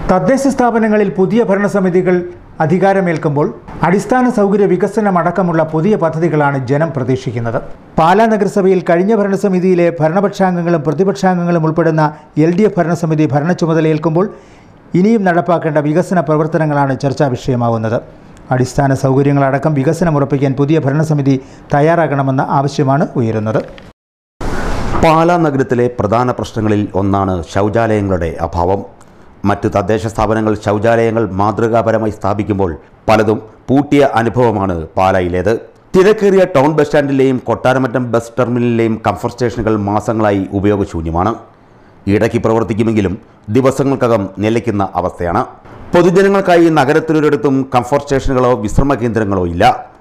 തദ്ദേശ സ്ഥാപനങ്ങളിൽ പുതിയ ഭരണസമിതികൾ അധികാരമേൽക്കുമ്പോൾ അടിസ്ഥാന സൗകര്യ വികസനമടക്കമുള്ള പുതിയ പദ്ധതികളാണ് ജനം പ്രതീക്ഷിക്കുന്നത് പാലാ നഗരസഭയിൽ കഴിഞ്ഞ ഭരണസമിതിയിലെ ഭരണപക്ഷാംഗങ്ങളും പ്രതിപക്ഷാംഗങ്ങളും ഉൾപ്പെടുന്ന എൽ ഡി എഫ് ഭരണസമിതി ഭരണ ചുമതലയേൽക്കുമ്പോൾ ഇനിയും നടപ്പാക്കേണ്ട വികസന പ്രവർത്തനങ്ങളാണ് ചർച്ചാ വിഷയമാവുന്നത് അടിസ്ഥാന സൗകര്യങ്ങളടക്കം വികസനം ഉറപ്പിക്കാൻ പുതിയ ഭരണസമിതി തയ്യാറാകണമെന്ന ആവശ്യമാണ് ഉയരുന്നത് പാലാ നഗരത്തിലെ പ്രധാന പ്രശ്നങ്ങളിൽ ഒന്നാണ് ശൗചാലയങ്ങളുടെ അഭാവം മറ്റു തദ്ദേശ സ്ഥാപനങ്ങൾ ശൗചാലയങ്ങൾ മാതൃകാപരമായി സ്ഥാപിക്കുമ്പോൾ പലതും പൂട്ടിയ അനുഭവമാണ് പാലായിലേത് തിരക്കേറിയ ടൗൺ ബസ് സ്റ്റാൻഡിലെയും കൊട്ടാരമറ്റം ബസ് ടെർമിനലിലെയും കംഫർട്ട് സ്റ്റേഷനുകൾ മാസങ്ങളായി ഉപയോഗശൂന്യമാണ് ഇടയ്ക്ക് പ്രവർത്തിക്കുമെങ്കിലും ദിവസങ്ങൾക്കകം നിലയ്ക്കുന്ന അവസ്ഥയാണ് പൊതുജനങ്ങൾക്കായി നഗരത്തിലൊരിടത്തും കംഫർട്ട് സ്റ്റേഷനുകളോ വിശ്രമ കേന്ദ്രങ്ങളോ ഇല്ല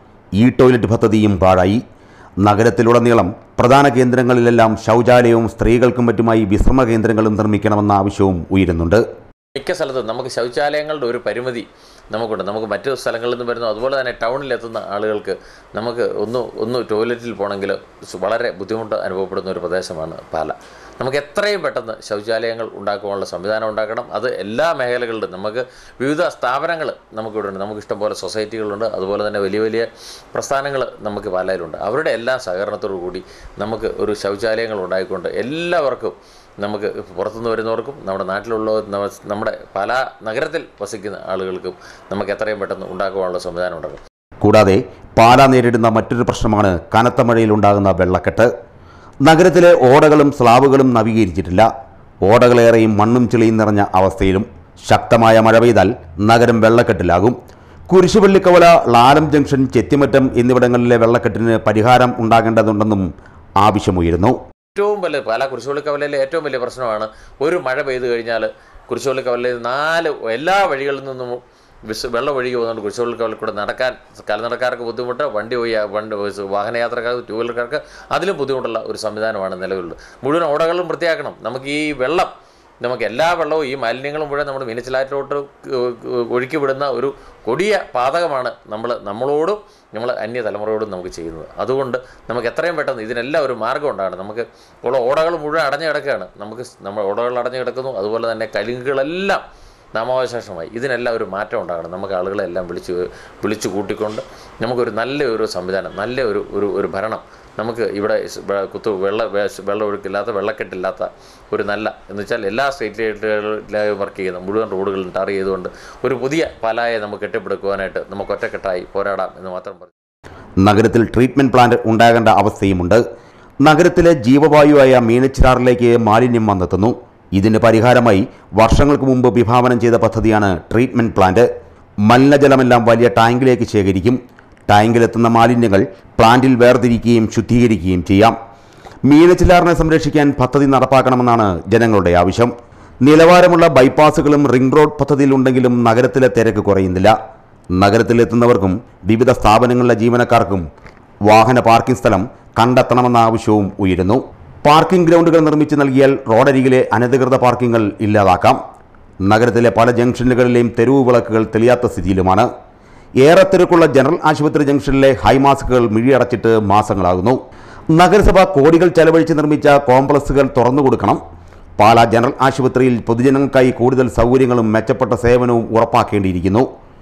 ഈ ടോയ്ലറ്റ് പദ്ധതിയും പാഴായി നഗരത്തിലുടനീളം പ്രധാന കേന്ദ്രങ്ങളിലെല്ലാം ശൗചാലയവും സ്ത്രീകൾക്കും മറ്റുമായി വിശ്രമ കേന്ദ്രങ്ങളും നിർമ്മിക്കണമെന്ന ആവശ്യവും ഉയരുന്നുണ്ട് മിക്ക സ്ഥലത്തും നമുക്ക് ശൗചാലയങ്ങളുടെ ഒരു പരിമിതി നമുക്കുണ്ട് നമുക്ക് മറ്റു സ്ഥലങ്ങളിൽ നിന്ന് വരുന്നു അതുപോലെ തന്നെ ടൗണിലെത്തുന്ന ആളുകൾക്ക് നമുക്ക് ഒന്ന് ഒന്ന് ടോയ്ലറ്റിൽ പോകണമെങ്കിൽ വളരെ ബുദ്ധിമുട്ട് അനുഭവപ്പെടുന്ന ഒരു പ്രദേശമാണ് പാല നമുക്ക് എത്രയും പെട്ടെന്ന് ശൗചാലയങ്ങൾ ഉണ്ടാക്കുവാനുള്ള സംവിധാനം ഉണ്ടാക്കണം അത് എല്ലാ മേഖലകളിലും നമുക്ക് വിവിധ സ്ഥാപനങ്ങൾ നമുക്കിവിടെ ഉണ്ട് നമുക്ക് ഇഷ്ടംപോലെ സൊസൈറ്റികളുണ്ട് അതുപോലെ തന്നെ വലിയ വലിയ പ്രസ്ഥാനങ്ങൾ നമുക്ക് പാലയിലുണ്ട് അവരുടെ എല്ലാ സഹകരണത്തോടു കൂടി നമുക്ക് ഒരു ശൗചാലയങ്ങൾ ഉണ്ടായിക്കൊണ്ട് എല്ലാവർക്കും നമുക്ക് പുറത്തുനിന്ന് വരുന്നവർക്കും നമ്മുടെ നാട്ടിലുള്ള നമ്മ- നമ്മുടെ പല നഗരത്തിൽ വസിക്കുന്ന ആളുകൾക്കും നമുക്ക് എത്രയും പെട്ടെന്ന് ഉണ്ടാക്കുവാനുള്ള സംവിധാനം ഉണ്ടാകും കൂടാതെ പാല നേരിടുന്ന മറ്റൊരു പ്രശ്നമാണ് കനത്ത മഴയിലുണ്ടാകുന്ന വെള്ളക്കെട്ട് നഗരത്തിലെ ഓടകളും സ്ലാബുകളും നവീകരിച്ചിട്ടില്ല ഓടകളേറെയും മണ്ണും ചെളിയും നിറഞ്ഞ അവസ്ഥയിലും ശക്തമായ മഴ പെയ്താൽ നഗരം വെള്ളക്കെട്ടിലാകും കുരിശുപള്ളിക്കവല ലാലം ജംഗ്ഷൻ ചെത്തിമറ്റം എന്നിവിടങ്ങളിലെ വെള്ളക്കെട്ടിന് പരിഹാരം ഉണ്ടാകേണ്ടതുണ്ടെന്നും ആവശ്യമുയരുന്നു ഏറ്റവും വലിയ പല കുരിശുപള്ളിക്കവലയിലെ ഏറ്റവും വലിയ പ്രശ്നമാണ് ഒരു മഴ പെയ്തു കഴിഞ്ഞാൽ കുരിശുപള്ളിക്കവലയിൽ നാല് എല്ലാ വഴികളിൽ നിന്നും വിസ് വെള്ളം ഒഴുകി പോകുന്നുണ്ട് കുരിശുപള്ളിക്കവലിൽ കൂടെ നടക്കാൻ കാൽനടക്കാർക്ക് ബുദ്ധിമുട്ട് വണ്ടി പോയി വണ്ടി വാഹനയാത്രക്കാർക്ക് ടൂ വീലർക്കാർക്ക് അതിലും ബുദ്ധിമുട്ടുള്ള ഒരു സംവിധാനമാണ് നിലവിലുള്ളത് മുഴുവൻ ഓടകളും വൃത്തിയാക്കണം നമുക്ക് ഈ വെള്ളം നമുക്ക് എല്ലാ വെള്ളവും ഈ മാലിന്യങ്ങളും മുഴുവൻ നമ്മൾ മിനിച്ചിലാറ്റിലോട്ട് ഒഴുക്കി വിടുന്ന ഒരു കൊടിയ പാതകമാണ് നമ്മൾ നമ്മളോടും നമ്മൾ അന്യ തലമുറയോടും നമുക്ക് ചെയ്യുന്നത് അതുകൊണ്ട് നമുക്ക് എത്രയും പെട്ടെന്ന് ഇതിനെല്ലാം ഒരു മാർഗ്ഗം ഉണ്ടാകണം നമുക്ക് ഉള്ള ഓടകൾ മുഴുവൻ അടഞ്ഞു കിടക്കുകയാണ് നമുക്ക് സ് നമ്മൾ ഓടകൾ അടഞ്ഞു കിടക്കുന്നു അതുപോലെ തന്നെ കലുങ്കുകളെല്ലാം നാമാവശേഷമായി ഇതിനെല്ലാം ഒരു മാറ്റം ഉണ്ടാകണം നമുക്ക് ആളുകളെല്ലാം വിളിച്ച് വിളിച്ചു കൂട്ടിക്കൊണ്ട് നമുക്കൊരു നല്ല ഒരു സംവിധാനം നല്ല ഒരു ഒരു ഒരു ഭരണം നമുക്ക് ഇവിടെ സ് വെ- കുത്തു വെള്ള വെ- വെള്ളം ഒഴുക്കില്ലാത്ത വെള്ളക്കെട്ടില്ലാത്ത ഒരു നല്ല എന്ന് വെച്ചാൽ എല്ലാ സ്റ്റേറ്റിലും വർക്ക് ചെയ്യുന്ന മുഴുവൻ റോഡുകളും ടാർ ചെയ്തുകൊണ്ട് ഒരു പുതിയ പാലായെ നമുക്ക് കെട്ടിപ്പടുക്കുവാനായിട്ട് നമുക്ക് ഒറ്റക്കെട്ടായി പോരാടാം എന്ന് മാത്രം പറഞ്ഞു നഗരത്തിൽ ട്രീറ്റ്മെൻറ്റ് പ്ലാന്റ് ഉണ്ടാകേണ്ട അവസ്ഥയുമുണ്ട് നഗരത്തിലെ ജീവവായുവായ മീനച്ചിറാറിലേക്ക് മാലിന്യം വന്നെത്തുന്നു ഇതിന് പരിഹാരമായി വർഷങ്ങൾക്ക് മുമ്പ് വിഭാവനം ചെയ്ത പദ്ധതിയാണ് ട്രീറ്റ്മെൻറ്റ് പ്ലാന്റ് മലിനജലമെല്ലാം വലിയ ടാങ്കിലേക്ക് ശേഖരിക്കും ടാങ്കിലെത്തുന്ന മാലിന്യങ്ങൾ പ്ലാന്റിൽ വേർതിരിക്കുകയും ശുദ്ധീകരിക്കുകയും ചെയ്യാം മീനച്ചിലാറിനെ സംരക്ഷിക്കാൻ പദ്ധതി നടപ്പാക്കണമെന്നാണ് ജനങ്ങളുടെ ആവശ്യം നിലവാരമുള്ള ബൈപ്പാസുകളും റിംഗ് റോഡ് പദ്ധതിയിലുണ്ടെങ്കിലും നഗരത്തിലെ തിരക്ക് കുറയുന്നില്ല നഗരത്തിലെത്തുന്നവർക്കും വിവിധ സ്ഥാപനങ്ങളിലെ ജീവനക്കാർക്കും വാഹന പാർക്കിംഗ് സ്ഥലം കണ്ടെത്തണമെന്ന ആവശ്യവും ഉയരുന്നു പാർക്കിംഗ് ഗ്രൗണ്ടുകൾ നിർമ്മിച്ച് നൽകിയാൽ റോഡരികിലെ അനധികൃത പാർക്കിങ്ങുകൾ ഇല്ലാതാക്കാം നഗരത്തിലെ പല ജംഗ്ഷനുകളിലെയും തെരുവ് വിളക്കുകൾ തെളിയാത്ത സ്ഥിതിയിലുമാണ് ഏറെ തിരക്കുള്ള ജനറൽ ആശുപത്രി ജംഗ്ഷനിലെ ഹൈമാസ്കുകൾ മിഴിയടച്ചിട്ട് മാസങ്ങളാകുന്നു നഗരസഭ കോടികൾ ചെലവഴിച്ച് നിർമ്മിച്ച കോംപ്ലക്സുകൾ തുറന്നു കൊടുക്കണം പാലാ ജനറൽ ആശുപത്രിയിൽ പൊതുജനങ്ങൾക്കായി കൂടുതൽ സൗകര്യങ്ങളും മെച്ചപ്പെട്ട സേവനവും ഉറപ്പാക്കേണ്ടിയിരിക്കുന്നു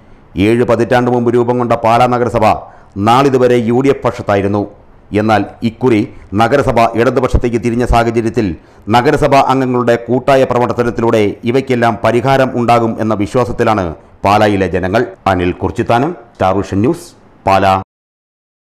ഏഴ് പതിറ്റാണ്ട് മുമ്പ് രൂപം കൊണ്ട പാലാ നഗരസഭ നാളിതുവരെ യു ഡി എഫ് പക്ഷത്തായിരുന്നു എന്നാൽ ഇക്കുറി നഗരസഭ ഇടതുപക്ഷത്തേക്ക് തിരിഞ്ഞ സാഹചര്യത്തിൽ നഗരസഭാ അംഗങ്ങളുടെ കൂട്ടായ പ്രവർത്തനത്തിലൂടെ ഇവയ്ക്കെല്ലാം പരിഹാരം ഉണ്ടാകും എന്ന വിശ്വാസത്തിലാണ് പാലായിലെ ജനങ്ങൾ Anil Kurichithanam star vision news Pala